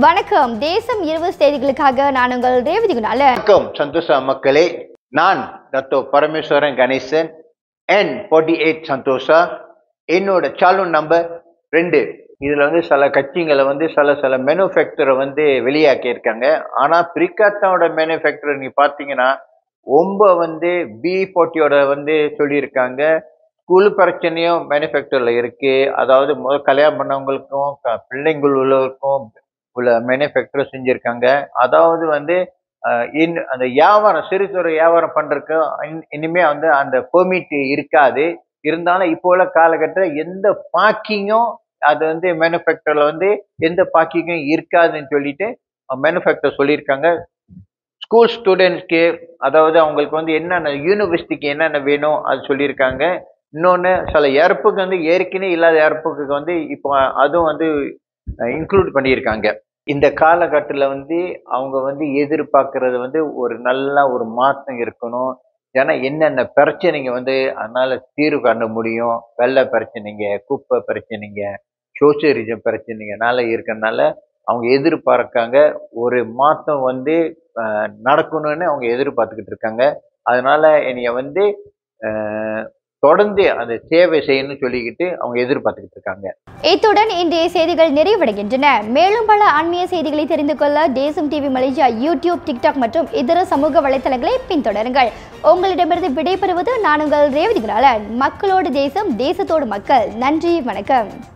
வணக்கம் தேசம் இருபது செய்திகளுக்காக நான் உங்கள் ரேவதி குணால வணக்கம் சந்தோஷ மக்களே நான் டத்தோ பரமேஸ்வரன் கணேசன் என் ஃபார்ட்டி எயிட் சந்தோஷா என்னோட சாலூன் நம்பர் ரெண்டு இதுல வந்து சில கட்சிங்களை வந்து சில சில மேனுஃபேக்சரை வந்து வெளியாக்கி இருக்காங்க ஆனா பிரிகாத்தாவோட மேனுஃபேக்சர் நீ பார்த்தீங்கன்னா ஒம்ப வந்து பி போட்டியோட வந்து சொல்லியிருக்காங்க ஸ்கூல் பிரச்சனையும் மேனுஃபேக்சரில் இருக்கு அதாவது முதல் கல்யாணம் பண்ணவங்களுக்கும் க- பிள்ளைங்கள் உள்ளவருக்கும் உள்ள மேனுஃபேக்சர் செஞ்சிருக்காங்க அதாவது வந்து அஹ், இன் அந்த வியாபாரம் சிறு சிறு வியாபாரம் பண்றதுக்கு இன்- இனிமே வந்து அந்த பெர்மிட் இருக்காது இருந்தாலும் இப்போ உள்ள காலகட்டத்தில் எந்த பார்க்கிங்கும் அது வந்து மேனுஃபேக்சரில் வந்து எந்த பார்க்கிங்கும் இருக்காதுன்னு சொல்லிட்டு மேனுஃபேக்சர் சொல்லியிருக்காங்க ஸ்கூல் ஸ்டூடெண்ட்ஸ்க்கு அதாவது அவங்களுக்கு வந்து என்னென்ன யூனிவர்சிட்டிக்கு என்னென்ன வேணும் அது சொல்லியிருக்காங்க இன்னொன்று சில இறப்புக்கு வந்து ஏற்கனவே இல்லாத இறப்புக்கு வந்து இப்போ அதுவும் வந்து இன்க்ளூட் பண்ணியிருக்காங்க இந்த காலகட்டத்தில் வந்து அவங்க வந்து எதிர்பார்க்கறது வந்து ஒரு நல்ல ஒரு மாற்றம் இருக்கணும் ஏன்னா என்னென்ன பிரச்சனைங்க வந்து அதனால தீர்வு காண முடியும் வெள்ள பிரச்சனைங்க குப்பை பிரச்சனைங்க சோசியலிசம் பிரச்சனைங்கனால இருக்கறனால அவங்க எதிர்பார்க்காங்க ஒரு மாற்றம் வந்து அஹ், நடக்கணும்னு அவங்க எதிர்பார்த்துக்கிட்டு இருக்காங்க அதனால என்னைய வந்து அஹ், தொடர்ந்து அந்த சேவை செய்யணும்னு சொல்லிக்கிட்டு அவங்க எதிர்பார்த்துக்கிட்டு இருக்காங்க இத்துடன் இன்றைய செய்திகள் நிறைவடைகின்றன மேலும் பல ஆன்மீக செய்திகளை தெரிந்து கொள்ள தேசம் டிவி மலேசியா யூடியூப் டிக்டாக் மற்றும் இதர சமூக வலைத்தளங்களை பின்தொடருங்கள் உங்களிடமிருந்து விடைபெறுவது நான் உங்கள் ரேவதி குணாலன் மக்களோடு தேசம் தேசத்தோடு மக்கள் நன்றி வணக்கம்